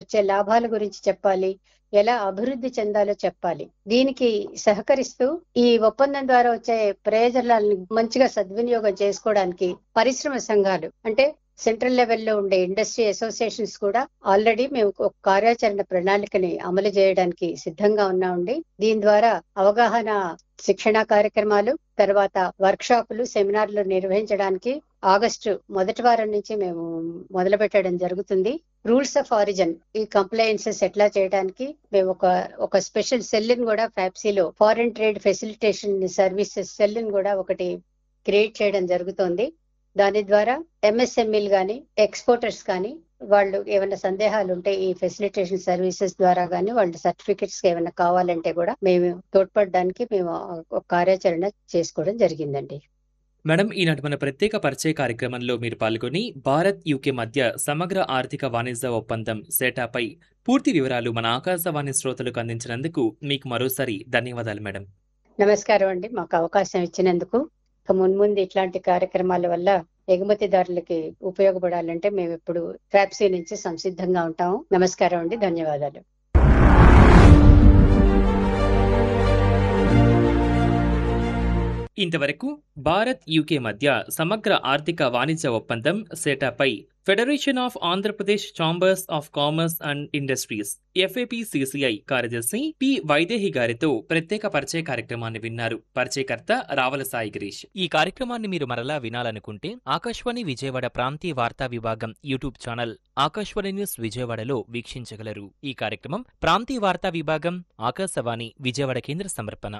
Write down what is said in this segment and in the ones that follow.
వచ్చే లాభాల గురించి చెప్పాలి ఎలా అభివృద్ధి చెందాలో చెప్పాలి దీనికి సహకరిస్తూ ఈ ఒప్పందం ద్వారా వచ్చే ప్రయోజనాలను మంచిగా సద్వినియోగం చేసుకోవడానికి పరిశ్రమ సంఘాలు అంటే సెంట్రల్ లెవెల్లో ఉండే ఇండస్ట్రీ అసోసియేషన్స్ కూడా ఆల్రెడీ మేము ఒక కార్యాచరణ ప్రణాళికని అమలు చేయడానికి సిద్ధంగా ఉన్నామండి దీని ద్వారా అవగాహన శిక్షణ కార్యక్రమాలు తర్వాత వర్క్ షాపులు సెమినార్లు నిర్వహించడానికి ఆగస్టు మొదటి వారం నుంచి మేము మొదలు పెట్టడం జరుగుతుంది రూల్స్ ఆఫ్ ఆరిజిన్ ఈ కంప్లైన్సెస్ ఎట్లా చేయడానికి మేము ఒక ఒక స్పెషల్ సెల్ కూడా ఫ్యాప్సీలో foreign trade facilitation services cell కూడా ఒకటి క్రియేట్ చేయడం జరుగుతోంది దాని ద్వారా ఎంఎస్ఎంఈలు కానీ ఎక్స్పోర్టర్స్ కానీ వాళ్ళు ఏమైనా సందేహాలు ఉంటే ఈ ఫెసిలిటేషన్ సర్వీసెస్ ద్వారా కానీ వాళ్ళ సర్టిఫికెట్స్ ఏమైనా కావాలంటే కూడా మేము తోడ్పడడానికి మేము ఒక కార్యాచరణ చేసుకోవడం జరిగిందండి మేడం ఈనాటి మన ప్రత్యేక పరిచయ కార్యక్రమంలో మీరు పాల్గొని భారత్ యూకే మధ్య సమగ్ర ఆర్థిక వాణిజ్య ఒప్పందం సేటాపై పూర్తి వివరాలు మన ఆకాశవాణి శ్రోతలకు అందించినందుకు మీకు మరోసారి ధన్యవాదాలు మేడం నమస్కారం అండి మాకు అవకాశం ఇచ్చినందుకు ఇక మున్ముందు ఇట్లాంటి కార్యక్రమాల వల్ల ఎగుమతిదారులకి ఉపయోగపడాలంటే మేము ఇప్పుడు ట్రాప్సీ నుంచి సంసిద్ధంగా ఉంటాము నమస్కారం అండి ధన్యవాదాలు ఇంతవరకు భారత్ యూకే మధ్య సమగ్ర ఆర్థిక వాణిజ్య ఒప్పందం సేటాపై federation of Andhra Pradesh chambers of commerce and industries F A P C C I కార్యదర్శి పి వైదేహి గారితో ప్రత్యేక పరిచయ కార్యక్రమాన్ని విన్నారు పరిచయకర్త రావల సాయి గిరీష్ ఈ కార్యక్రమాన్ని మీరు మరలా వినాలనుకుంటే ఆకాశవాణి విజయవాడ ప్రాంతీయ వార్తా విభాగం యూట్యూబ్ ఛానల్ ఆకాశవాణి న్యూస్ విజయవాడలో వీక్షించగలరు ఈ కార్యక్రమం ప్రాంతీయ వార్తా విభాగం ఆకాశవాణి విజయవాడ కేంద్ర సమర్పణ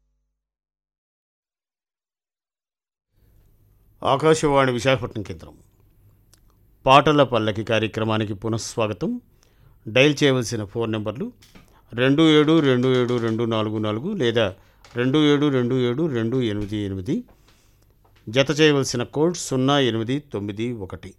ఆకాశవాణి విశాఖపట్నం కేంద్రం పాటల పల్లకి కార్యక్రమానికి పునఃస్వాగతం డైల్ చేయవలసిన ఫోన్ నెంబర్లు రెండు ఏడు రెండు ఏడు రెండు నాలుగు నాలుగు లేదా రెండు ఏడు రెండు ఏడు రెండు ఎనిమిది ఎనిమిది జత చేయవలసిన కోడ్ సున్నా ఎనిమిది తొమ్మిది ఒకటి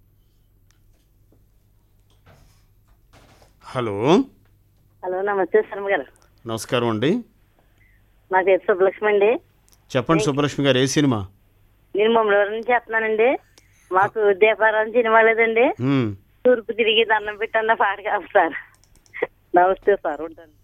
హలో హలో నమస్తే శర్మ గారు నమస్కారం అండి నా పేరు సుబ్బలక్ష్మి అండి చెప్పండి సుబ్బలక్ష్మి గారు ఏ సినిమా నేను మమ్మల్ని నుంచి చేస్తున్నానండి మాకు దీపారాయణ సినిమా లేదండి హ్మ్. తూర్పు తిరిగి దండం పెట్టన్న పాట కాదు సార్ నమస్తే సార్ ఉంటాను